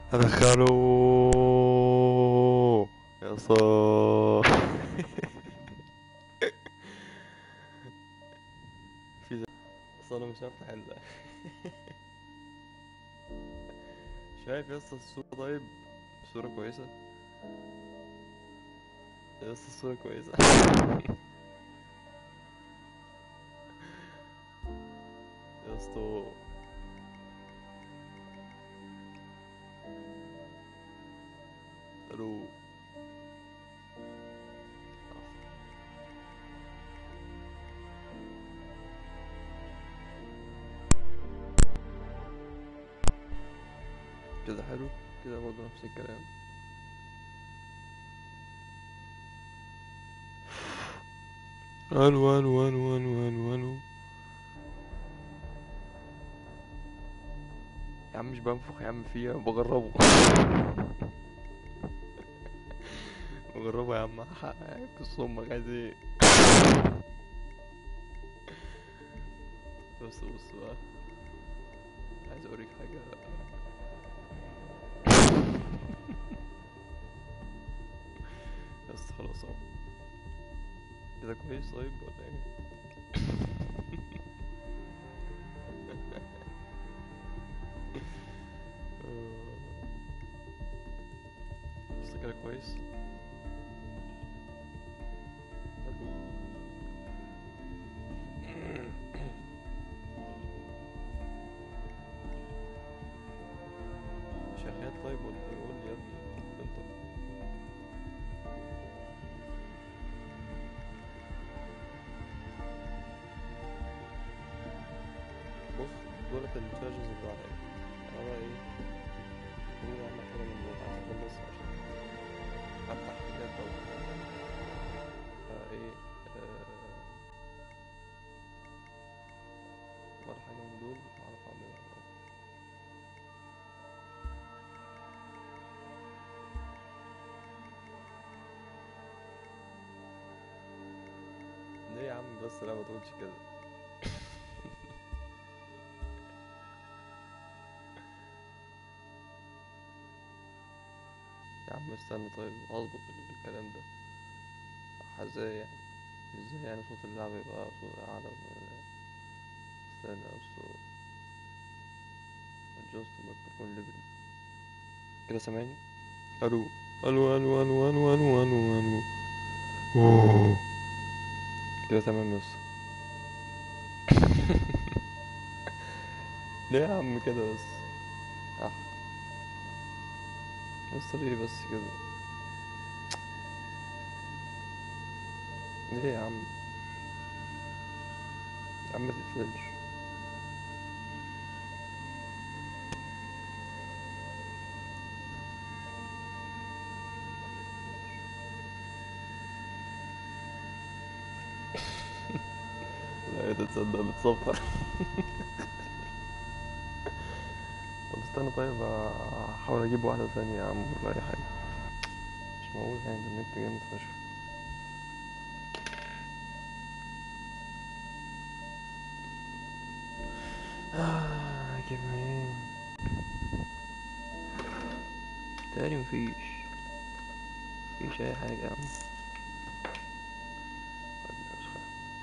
ادخله يا صا في زي اصل انا مش هفتح ال شايف يا اسطى الصورة طيب الصورة كويسة يا اسطى الصورة كويسة يا اسطى الو كده حلو كده برضه نفس الكلام الو الو الو الو الو الو يا عم مش بنفخ يا عم فيها بجربه بجربه يا عم حقك امك عايز ايه بص بص بقى عايز اوريك حاجة بس خلاص اهو كده كويس طيب ولا ايه بس كده كويس حلو. شغال طيب ولا ايه قول لي يا ابني انت بص دولت التشارجز اللي عليا انا بقى ايه هو اعمل حاجه من دول عايز اخلص عشان افتح حاجات بقى فايه آه، ولا حاجه من دول اعرف اعملها أو. ليه يا عم بس لا ما تقولش كده يا عم استنى طيب اظبط الكلام ده ازاي يعني ازاي يعني صوت اللعبة يبقى صوت اعلى من- استنى اصل adjust microphone level كده سامعني الو الو الو الو الو الو الو الو أوه. كده تمام بس ليه يا عم كده بس اه بس ليه بس كده ليه يا عم يا عم متقفلش لا ايه ده تصدق بتصفر طب استنى طيب احاول اجيب واحدة ثانية يا عم ولا اي حاجة مش معقول يعني ده النت جامد فشخ آه اجيب منين تاني مفيش مفيش اي حاجة يا عم طيب يا أسخة.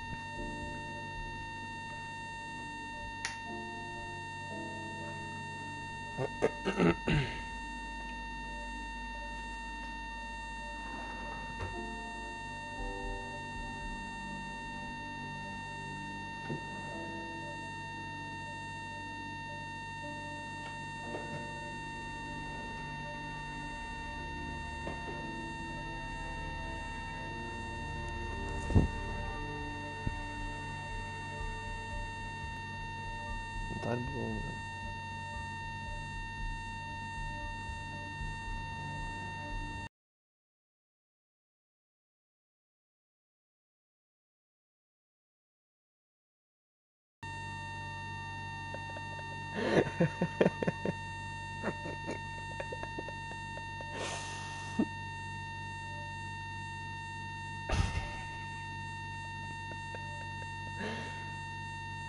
انت عارف هو-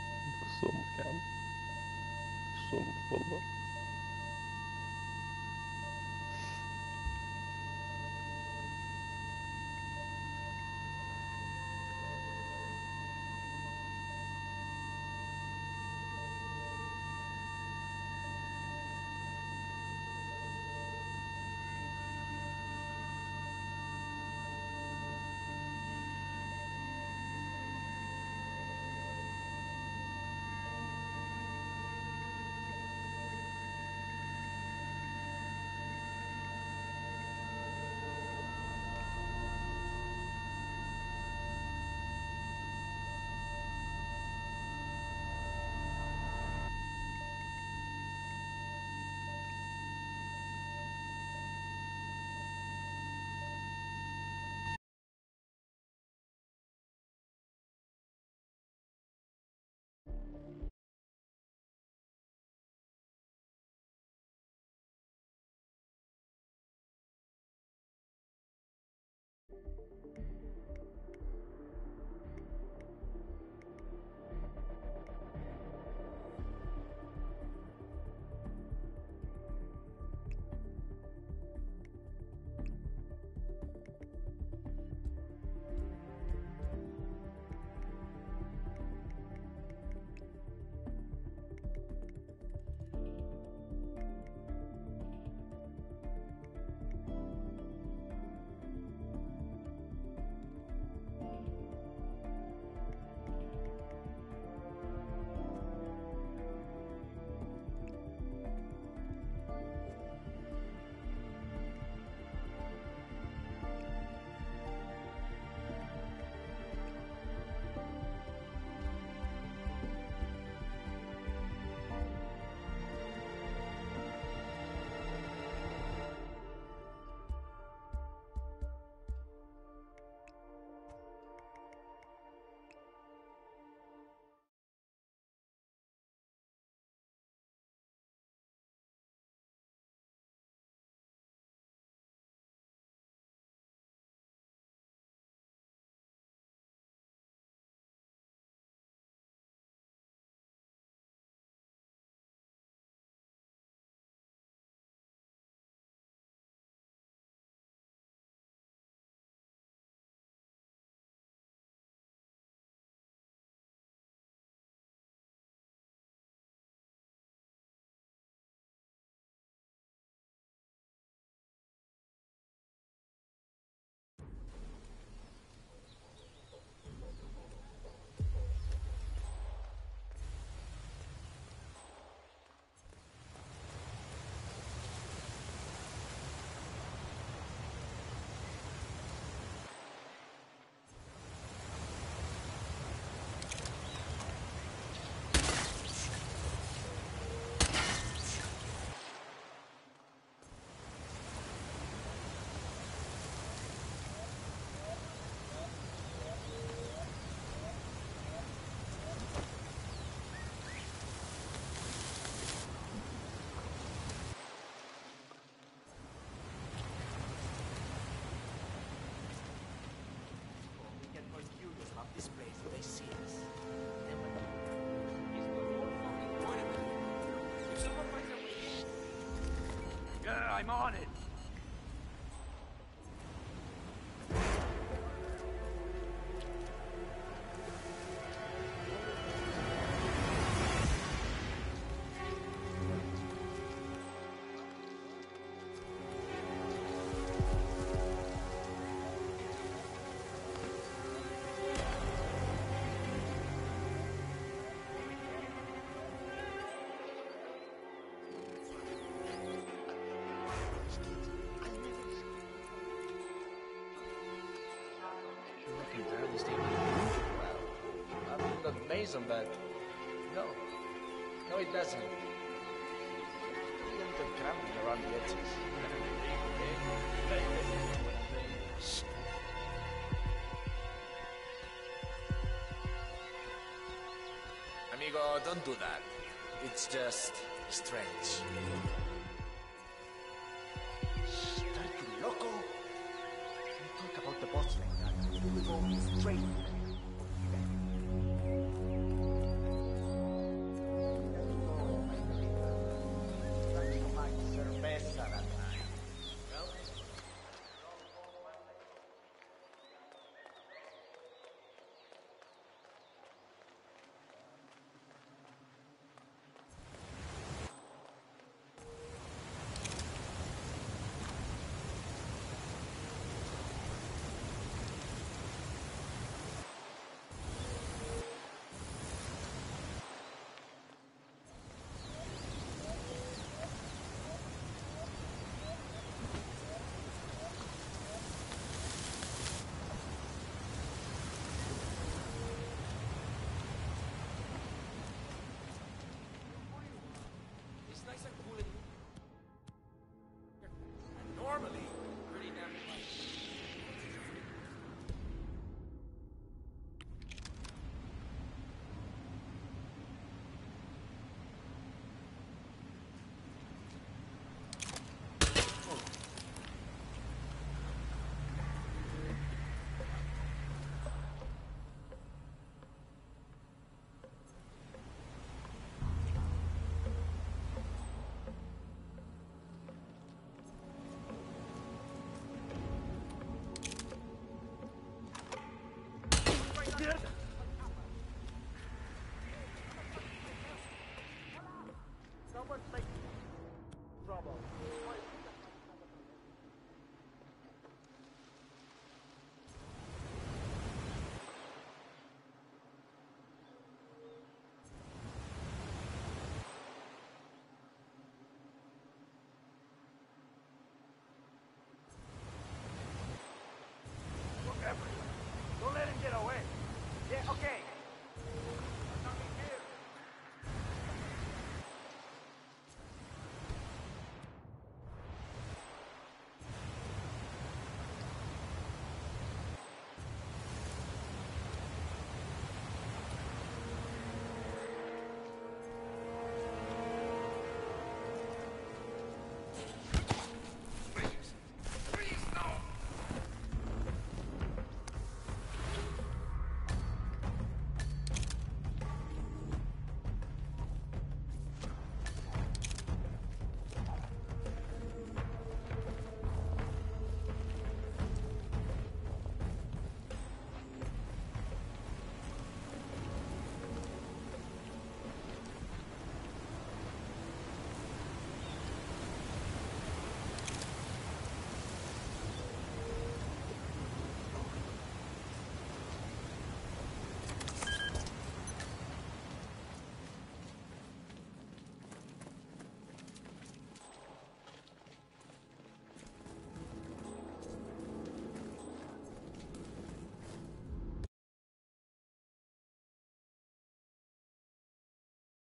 بص امك يا عم بص امك والله We get more curious about this place if they see us. Then what? Is the whole fucking point of it? If someone finds out we Yeah, I'm on it. You're looking fairly stable. Well, I mean, look amazing, but no. No, it doesn't. A little crumbling around the edges. Shh. Amigo, don't do that. It's just strange. Start to loco. Don't talk about the boss like that. We will go straight